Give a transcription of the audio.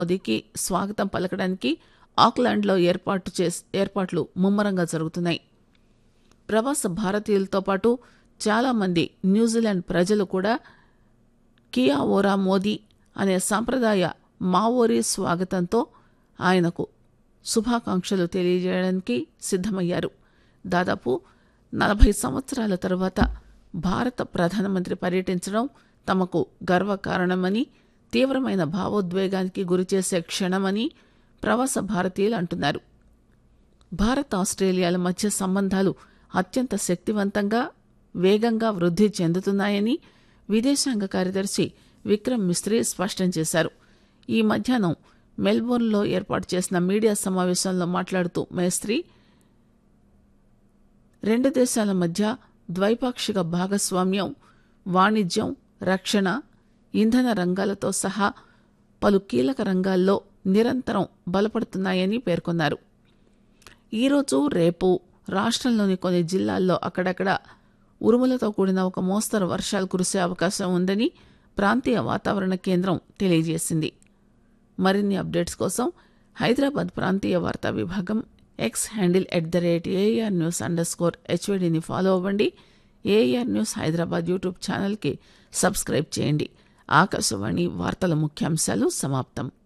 మోదీకి స్వాగతం పలకడానికి ఆక్లాండ్లో ఏర్పాటు చేస్ ఏర్పాట్లు ముమ్మరంగా జరుగుతున్నాయి ప్రవాస భారతీయులతో పాటు చాలామంది న్యూజిలాండ్ ప్రజలు కూడా కియా ఓరా మోదీ అనే సాంప్రదాయ మావోరీ స్వాగతంతో ఆయనకు శుభాకాంక్షలు తెలియజేయడానికి సిద్ధమయ్యారు దాదాపు నలభై సంవత్సరాల తర్వాత భారత ప్రధానమంత్రి పర్యటించడం తమకు గర్వకారణమని తీవ్రమైన భావోద్వేగానికి గురిచేసే క్షణమని ప్రవాస భారతీయులు అంటున్నారు భారత్ ఆస్ట్రేలియాల మధ్య సంబంధాలు అత్యంత శక్తివంతంగా వేగంగా వృద్ధి చెందుతున్నాయని విదేశాంగ కార్యదర్శి విక్రమ్ మిస్త్రీ స్పష్టం చేశారు ఈ మధ్యాహ్నం మెల్బోర్న్లో ఏర్పాటు చేసిన మీడియా సమావేశంలో మాట్లాడుతూ మేస్త్రీ రెండు దేశాల మధ్య ద్వైపాక్షిక భాగస్వామ్యం వాణిజ్యం రక్షణ ఇంధన రంగాలతో సహా పలు కీలక రంగాల్లో నిరంతరం బలపడుతున్నాయని పేర్కొన్నారు ఈరోజు రేపు రాష్ట్రంలోని కొన్ని జిల్లాల్లో అక్కడక్కడ ఉరుములతో కూడిన ఒక మోస్తరు వర్షాలు కురిసే అవకాశం ఉందని ప్రాంతీయ వాతావరణ కేంద్రం తెలియజేసింది మరిన్ని అప్డేట్స్ కోసం హైదరాబాద్ ప్రాంతీయ వార్తా విభాగం X handle at the rate AR news under score హెచ్వీడీని ఫాలో అవ్వండి ఏఆర్ న్యూస్ హైదరాబాద్ యూట్యూబ్ ఛానల్కి సబ్స్క్రైబ్ చేయండి ఆకాశవాణి వార్తల ముఖ్యాంశాలు సమాప్తం